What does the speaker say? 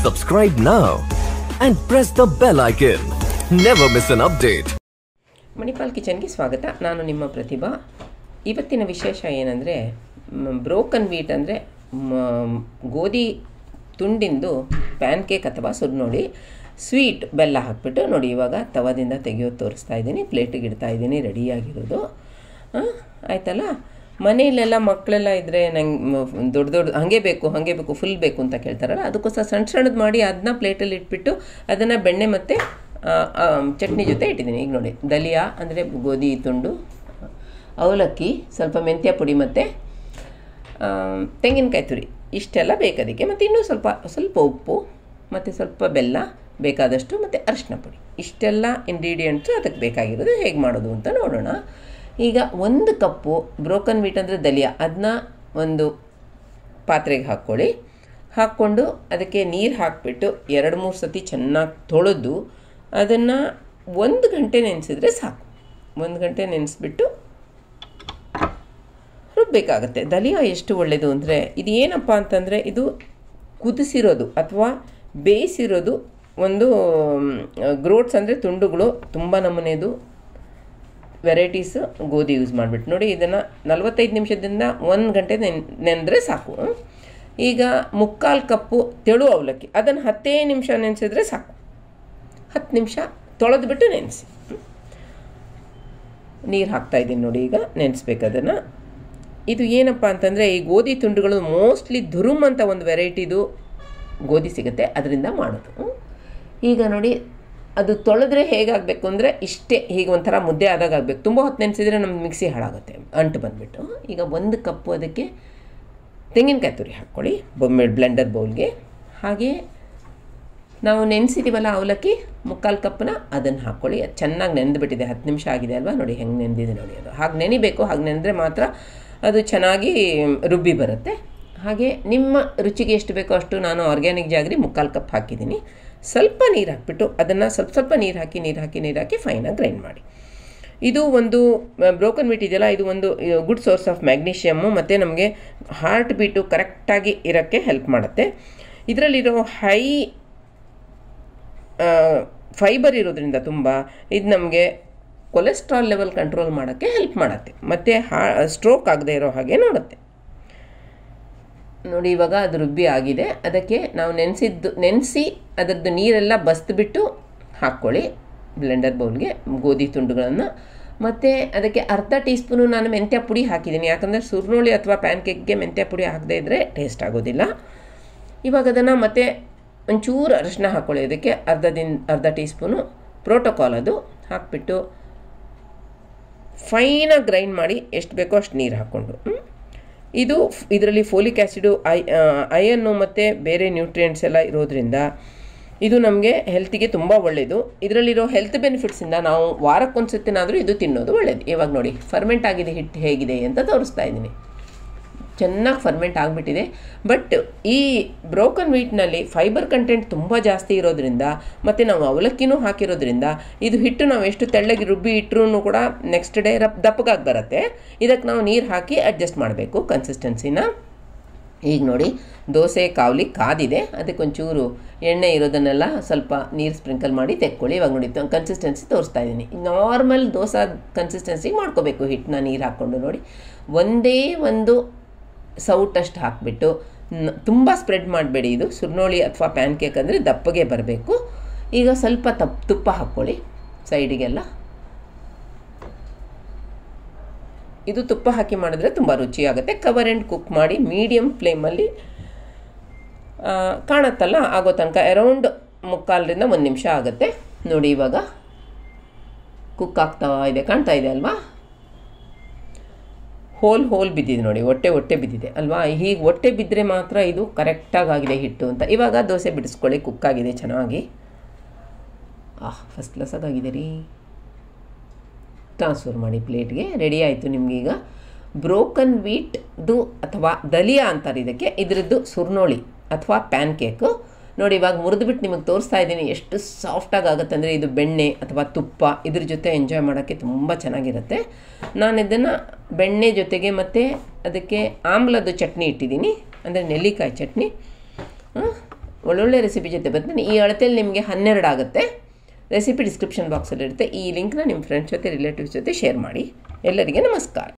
Subscribe now and press the bell icon. Never miss an update. Manipal ಕಿಚನ್ಗೆ ಸ್ವಾಗತ ನಾನು ನಿಮ್ಮ ಪ್ರತಿಭಾ ಇವತ್ತಿನ ವಿಶೇಷ ಏನಂದರೆ ಬ್ರೋಕನ್ ವೀಟ್ ಅಂದರೆ ಗೋಧಿ ತುಂಡಿಂದು ಪ್ಯಾನ್ ಕೇಕ್ ಅಥವಾ ಸುರ್ನೋಳಿ ಸ್ವೀಟ್ ಬೆಲ್ಲ ಹಾಕ್ಬಿಟ್ಟು ನೋಡಿ ಇವಾಗ ತವದಿಂದ ತೆಗೆಯೋದು ತೋರಿಸ್ತಾ ಇದ್ದೀನಿ ಪ್ಲೇಟಿಗೆ ಇಡ್ತಾ ಇದ್ದೀನಿ ರೆಡಿಯಾಗಿರೋದು ಆ, ಆಯ್ತಲ್ಲ ಮನೆಯಲ್ಲೆಲ್ಲ ಮಕ್ಕಳೆಲ್ಲ ಇದ್ದರೆ ನಂಗೆ ದೊಡ್ಡ ದೊಡ್ಡ ಹಾಗೆ ಬೇಕು ಹಾಗೆ ಬೇಕು ಫುಲ್ ಬೇಕು ಅಂತ ಕೇಳ್ತಾರಲ್ಲ ಅದಕ್ಕೋಸ್ಕರ ಸಣ್ಣ ಸಣ್ಣದು ಮಾಡಿ ಅದನ್ನ ಪ್ಲೇಟಲ್ಲಿ ಇಟ್ಬಿಟ್ಟು ಅದನ್ನು ಬೆಣ್ಣೆ ಮತ್ತು ಆ, ಆ, ಚಟ್ನಿ ಜೊತೆ ಇಟ್ಟಿದ್ದೀನಿ ಈಗ ನೋಡಿ ದಲಿಯಾ ಅಂದರೆ ಗೋಧಿ ತುಂಡು ಅವಲಕ್ಕಿ ಸ್ವಲ್ಪ ಮೆಂತ್ಯ ಪುಡಿ ಮತ್ತು ತೆಂಗಿನಕಾಯಿ ತುರಿ ಇಷ್ಟೆಲ್ಲ ಬೇಕು ಅದಕ್ಕೆ ಮತ್ತು ಇನ್ನೂ ಸ್ವಲ್ಪ ಸ್ವಲ್ಪ ಉಪ್ಪು ಮತ್ತು ಸ್ವಲ್ಪ ಬೆಲ್ಲ ಬೇಕಾದಷ್ಟು ಮತ್ತು ಅರಿಶಿನ ಪುಡಿ ಇಷ್ಟೆಲ್ಲ ಇಂಗ್ರೀಡಿಯೆಂಟ್ಸು ಅದಕ್ಕೆ ಬೇಕಾಗಿರೋದು ಹೇಗೆ ಮಾಡೋದು ಅಂತ ನೋಡೋಣ ಈಗ ಒಂದು ಕಪ್ಪು ಬ್ರೋಕನ್ ವೀಟ್ ಅಂದರೆ ದಲಿಯಾ ಅದನ್ನ ಒಂದು ಪಾತ್ರೆಗೆ ಹಾಕ್ಕೊಳ್ಳಿ ಹಾಕ್ಕೊಂಡು ಅದಕ್ಕೆ ನೀರು ಹಾಕಿಬಿಟ್ಟು ಎರಡು ಮೂರು ಸತಿ ಚೆನ್ನಾಗಿ ತೊಳೆದು ಅದನ್ನು ಒಂದು ಗಂಟೆ ನೆನೆಸಿದ್ರೆ ಸಾಕು ಒಂದು ಗಂಟೆ ನೆನೆಸ್ಬಿಟ್ಟು ರುಬ್ಬಬೇಕಾಗತ್ತೆ ದಲಿಯಾ ಎಷ್ಟು ಒಳ್ಳೆಯದು ಅಂದರೆ ಇದು ಏನಪ್ಪ ಅಂತಂದರೆ ಇದು ಕುದಿಸಿರೋದು ಅಥವಾ ಬೇಯಿಸಿರೋದು ಒಂದು ಗ್ರೋಟ್ಸ್ ಅಂದರೆ ತುಂಡುಗಳು ತುಂಬ ನಮೂನೆದು ವೆರೈಟೀಸ್ ಗೋಧಿ ಯೂಸ್ ಮಾಡಿಬಿಟ್ಟು ನೋಡಿ ಇದನ್ನು ನಲವತ್ತೈದು ನಿಮಿಷದಿಂದ ಒಂದು ಗಂಟೆ ನೆನ್ ನೆನೆದ್ರೆ ಸಾಕು ಈಗ ಮುಕ್ಕಾಲು ಕಪ್ಪು ತೆಳು ಅವಲಕ್ಕಿ ಅದನ್ನು ಹತ್ತೇ ನಿಮಿಷ ನೆನೆಸಿದ್ರೆ ಸಾಕು ಹತ್ತು ನಿಮಿಷ ತೊಳೆದ್ಬಿಟ್ಟು ನೆನೆಸಿ ನೀರು ಹಾಕ್ತಾಯಿದ್ದೀನಿ ನೋಡಿ ಈಗ ನೆನೆಸ್ಬೇಕು ಅದನ್ನು ಇದು ಏನಪ್ಪ ಅಂತಂದರೆ ಈ ಗೋಧಿ ತುಂಡುಗಳು ಮೋಸ್ಟ್ಲಿ ದುರುಮ್ ಅಂತ ಒಂದು ವೆರೈಟಿದು ಗೋಧಿ ಸಿಗುತ್ತೆ ಅದರಿಂದ ಮಾಡೋದು ಈಗ ನೋಡಿ ಅದು ತೊಳೆದ್ರೆ ಹೇಗಾಗಬೇಕು ಅಂದರೆ ಇಷ್ಟೇ ಹೀಗೆ ಒಂಥರ ಮುದ್ದೆ ಆದಾಗ ಆಗಬೇಕು ತುಂಬ ಹೊತ್ತು ನೆನೆಸಿದ್ರೆ ನಮ್ಗೆ ಮಿಕ್ಸಿ ಹಾಳಾಗುತ್ತೆ ಅಂಟು ಬಂದುಬಿಟ್ಟು ಈಗ ಒಂದು ಕಪ್ಪು ಅದಕ್ಕೆ ತೆಂಗಿನಕಾಯಿ ತುರಿ ಹಾಕ್ಕೊಳ್ಳಿ ಬೊಮ್ಮೆ ಬ್ಲೆಂಡರ್ ಬೌಲ್ಗೆ ಹಾಗೆ ನಾವು ನೆನೆಸಿದ್ದೀವಲ್ಲ ಅವಲಕ್ಕಿ ಮುಕ್ಕಾಲು ಕಪ್ಪನ ಅದನ್ನು ಹಾಕ್ಕೊಳ್ಳಿ ಅದು ಚೆನ್ನಾಗಿ ನೆನೆದ್ಬಿಟ್ಟಿದೆ ಹತ್ತು ನಿಮಿಷ ಆಗಿದೆ ಅಲ್ವಾ ನೋಡಿ ಹೆಂಗೆ ನೆನೆದಿದೆ ನೋಡಿ ಅದು ಹಾಗೆ ನೆನಿಬೇಕು ಹಾಗೆ ನೆನೆದ್ರೆ ಮಾತ್ರ ಅದು ಚೆನ್ನಾಗಿ ರುಬ್ಬಿ ಬರುತ್ತೆ ಹಾಗೆ ನಿಮ್ಮ ರುಚಿಗೆ ಎಷ್ಟು ಬೇಕೋ ಅಷ್ಟು ನಾನು ಆರ್ಗ್ಯಾನಿಕ್ ಜಾಗ್ರಿ ಮುಕ್ಕಾಲು ಕಪ್ ಹಾಕಿದ್ದೀನಿ ಸ್ವಲ್ಪ ನೀರು ಹಾಕ್ಬಿಟ್ಟು ಅದನ್ನು ಸ್ವಲ್ಪ ಸ್ವಲ್ಪ ನೀರು ಹಾಕಿ ನೀರು ಹಾಕಿ ನೀರು ಹಾಕಿ ಫೈನಾಗಿ ಗ್ರೈಂಡ್ ಮಾಡಿ ಇದು ಒಂದು ಬ್ರೋಕನ್ ವೀಟ್ ಇದೆಯಲ್ಲ ಇದು ಒಂದು ಗುಡ್ ಸೋರ್ಸ್ ಆಫ್ ಮ್ಯಾಗ್ನೀಷಿಯಮ್ಮು ಮತ್ತು ನಮಗೆ ಹಾರ್ಟ್ ಬೀಟು ಕರೆಕ್ಟಾಗಿ ಇರೋಕ್ಕೆ ಹೆಲ್ಪ್ ಮಾಡುತ್ತೆ ಇದರಲ್ಲಿರೋ ಹೈ ಫೈಬರ್ ಇರೋದ್ರಿಂದ ತುಂಬ ಇದು ನಮಗೆ ಕೊಲೆಸ್ಟ್ರಾಲ್ ಲೆವೆಲ್ ಕಂಟ್ರೋಲ್ ಮಾಡೋಕ್ಕೆ ಹೆಲ್ಪ್ ಮಾಡುತ್ತೆ ಮತ್ತು ಹಾ ಸ್ಟ್ರೋಕ್ ಆಗದೆ ಇರೋ ಹಾಗೆ ನೋಡುತ್ತೆ ನೋಡಿ ಇವಾಗ ಅದು ರುಬ್ಬಿ ಆಗಿದೆ ಅದಕ್ಕೆ ನಾವು ನೆನೆಸಿದ್ದು ನೆನೆಸಿ ಅದರದ್ದು ನೀರೆಲ್ಲ ಬಸ್ದುಬಿಟ್ಟು ಹಾಕ್ಕೊಳ್ಳಿ ಬ್ಲೆಂಡರ್ ಬೌಲ್ಗೆ ಗೋಧಿ ತುಂಡುಗಳನ್ನು ಮತ್ತು ಅದಕ್ಕೆ ಅರ್ಧ ಟೀ ಸ್ಪೂನು ನಾನು ಮೆಂತ್ಯ ಪುಡಿ ಹಾಕಿದ್ದೀನಿ ಯಾಕಂದರೆ ಸುರ್ನೋಳಿ ಅಥವಾ ಪ್ಯಾನ್ ಕೇಕ್ಗೆ ಮೆಂತ್ಯ ಪುಡಿ ಹಾಕದೇ ಇದ್ದರೆ ಟೇಸ್ಟ್ ಆಗೋದಿಲ್ಲ ಇವಾಗ ಅದನ್ನು ಮತ್ತೆ ಒಂಚೂರು ಅರಿಶಿನ ಹಾಕ್ಕೊಳ್ಳಿ ಅದಕ್ಕೆ ಅರ್ಧ ದಿನ ಅರ್ಧ ಟೀ ಸ್ಪೂನು ಪ್ರೋಟೋಕಾಲ್ ಅದು ಹಾಕ್ಬಿಟ್ಟು ಫೈನಾಗಿ ಗ್ರೈಂಡ್ ಮಾಡಿ ಎಷ್ಟು ಬೇಕೋ ಅಷ್ಟು ನೀರು ಹಾಕ್ಕೊಂಡು ಹ್ಮ್? ಇದು ಇದರಲ್ಲಿ ಫೋಲಿಕ್ ಆ್ಯಸಿಡು ಐ ಅಯನ್ನು ಮತ್ತು ಬೇರೆ ನ್ಯೂಟ್ರಿಯೆಂಟ್ಸ್ ಎಲ್ಲ ಇರೋದ್ರಿಂದ ಇದು ನಮಗೆ ಹೆಲ್ತಿಗೆ ತುಂಬ ಒಳ್ಳೆಯದು ಇದರಲ್ಲಿರೋ ಹೆಲ್ತ್ ಬೆನಿಫಿಟ್ಸಿಂದ ನಾವು ವಾರಕ್ಕೊಂದ್ಸತಿನಾದರೂ ಇದು ತಿನ್ನೋದು ಒಳ್ಳೆಯದು ಇವಾಗ ನೋಡಿ ಫರ್ಮೆಂಟ್ ಆಗಿದೆ ಹಿಟ್ಟು ಹೇಗಿದೆ ಅಂತ ತೋರಿಸ್ತಾ ಇದ್ದೀನಿ ಚೆನ್ನಾಗಿ ಫರ್ಮೆಂಟ್ ಆಗಿಬಿಟ್ಟಿದೆ ಬಟ್ ಈ ಬ್ರೋಕನ್ ವೀಟ್ನಲ್ಲಿ ಫೈಬರ್ ಕಂಟೆಂಟ್ ತುಂಬ ಜಾಸ್ತಿ ಇರೋದ್ರಿಂದ ಮತ್ತು ನಾವು ಅವಲಕ್ಕಿನೂ ಹಾಕಿರೋದ್ರಿಂದ ಇದು ಹಿಟ್ಟು ನಾವು ಎಷ್ಟು ತೆಳ್ಳಗೆ ರುಬ್ಬಿ ಇಟ್ಟರೂ ಕೂಡ ನೆಕ್ಸ್ಟ್ ಡೇ ರಪ್ ದಪ್ಪಗಾಗಿ ಬರುತ್ತೆ ಇದಕ್ಕೆ ನಾವು ನೀರು ಹಾಕಿ ಅಡ್ಜಸ್ಟ್ ಮಾಡಬೇಕು ಕನ್ಸಿಸ್ಟೆನ್ಸಿನ ಈಗ ನೋಡಿ ದೋಸೆ ಕಾವಲಿ ಕಾದಿದೆ ಅದಕ್ಕೆ ಒಂಚೂರು ಎಣ್ಣೆ ಇರೋದನ್ನೆಲ್ಲ ಸ್ವಲ್ಪ ನೀರು ಸ್ಪ್ರಿಂಕಲ್ ಮಾಡಿ ತೆಕ್ಕೊಳ್ಳಿ ಇವಾಗ ನೋಡಿ ಕನ್ಸಿಸ್ಟೆನ್ಸಿ ತೋರಿಸ್ತಾ ಇದ್ದೀನಿ ನಾರ್ಮಲ್ ದೋಸೆ ಕನ್ಸಿಸ್ಟೆನ್ಸಿಗೆ ಮಾಡ್ಕೋಬೇಕು ಹಿಟ್ಟನ್ನ ನೀರು ಹಾಕ್ಕೊಂಡು ನೋಡಿ ಒಂದೇ ಒಂದು ಸೌಟಷ್ಟು ಹಾಕಿಬಿಟ್ಟು ತುಂಬ ಸ್ಪ್ರೆಡ್ ಮಾಡಬೇಡಿ ಇದು ಸುರ್ನೋಳಿ ಅಥವಾ ಪ್ಯಾನ್ ಕೇಕ್ ಅಂದರೆ ದಪ್ಪಗೆ ಬರಬೇಕು ಈಗ ಸ್ವಲ್ಪ ತಪ್ ತುಪ್ಪ ಹಾಕ್ಕೊಳ್ಳಿ ಸೈಡಿಗೆಲ್ಲ ಇದು ತುಪ್ಪ ಹಾಕಿ ಮಾಡಿದ್ರೆ ತುಂಬ ರುಚಿಯಾಗುತ್ತೆ ಕವರ್ ಆ್ಯಂಡ್ ಕುಕ್ ಮಾಡಿ ಮೀಡಿಯಮ್ ಫ್ಲೇಮಲ್ಲಿ ಕಾಣುತ್ತಲ್ಲ ಆಗೋ ತನಕ ಅರೌಂಡ್ ಮುಕ್ಕಾಲರಿಂದ ಒಂದು ನಿಮಿಷ ಆಗುತ್ತೆ ನೋಡಿ ಇವಾಗ ಕುಕ್ ಆಗ್ತಾ ಇದೆ ಕಾಣ್ತಾ ಇದೆ ಅಲ್ವಾ ಹೋಲ್ ಹೋಲ್ ಬಿದ್ದಿದೆ ನೋಡಿ ಹೊಟ್ಟೆ ಹೊಟ್ಟೆ ಬಿದ್ದಿದೆ ಅಲ್ವಾ ಹೀಗೆ ಹೊಟ್ಟೆ ಬಿದ್ದರೆ ಮಾತ್ರ ಇದು ಕರೆಕ್ಟಾಗಿ ಆಗಿದೆ ಹಿಟ್ಟು ಅಂತ ಇವಾಗ ದೋಸೆ ಬಿಡಿಸ್ಕೊಳ್ಳಿ ಕುಕ್ಕಾಗಿದೆ ಚೆನ್ನಾಗಿ ಆಹ್ ಫಸ್ಟ್ ಕ್ಲಾಸಾಗಿ ಆಗಿದೆ ರೀ ಟ್ರಾನ್ಸ್ಫರ್ ಮಾಡಿ ಪ್ಲೇಟ್ಗೆ ರೆಡಿ ಆಯಿತು ನಿಮಗೀಗ ಬ್ರೋಕನ್ ವೀಟ್ದು ಅಥವಾ ದಲಿಯಾ ಅಂತಾರೆ ಇದಕ್ಕೆ ಇದರದ್ದು ಸುರ್ನೋಳಿ ಅಥವಾ ಪ್ಯಾನ್ ಕೇಕು ನೋಡಿ ಇವಾಗ ಮುರಿದ್ಬಿಟ್ಟು ನಿಮಗೆ ತೋರಿಸ್ತಾ ಇದ್ದೀನಿ ಎಷ್ಟು ಸಾಫ್ಟಾಗಿ ಆಗುತ್ತೆ ಅಂದರೆ ಇದು ಬೆಣ್ಣೆ ಅಥವಾ ತುಪ್ಪ ಇದ್ರ ಜೊತೆ ಎಂಜಾಯ್ ಮಾಡೋಕ್ಕೆ ತುಂಬ ಚೆನ್ನಾಗಿರುತ್ತೆ ನಾನು ಇದನ್ನು ಬೆಣ್ಣೆ ಜೊತೆಗೆ ಮತ್ತು ಅದಕ್ಕೆ ಆಮ್ಲದ ಚಟ್ನಿ ಇಟ್ಟಿದ್ದೀನಿ ಅಂದರೆ ನೆಲ್ಲಿಕಾಯಿ ಚಟ್ನಿ ಒಳ್ಳೊಳ್ಳೆ ರೆಸಿಪಿ ಜೊತೆ ಬರ್ತೀನಿ ಈ ಅಳತೆಯಲ್ಲಿ ನಿಮಗೆ ಹನ್ನೆರಡು ಆಗುತ್ತೆ ರೆಸಿಪಿ ಡಿಸ್ಕ್ರಿಪ್ಷನ್ ಬಾಕ್ಸಲ್ಲಿ ಇರುತ್ತೆ ಈ ಲಿಂಕ್ನ ನಿಮ್ಮ ಫ್ರೆಂಡ್ಸ್ ಜೊತೆ ರಿಲೇಟಿವ್ಸ್ ಜೊತೆ ಶೇರ್ ಮಾಡಿ ಎಲ್ಲರಿಗೆ ನಮಸ್ಕಾರ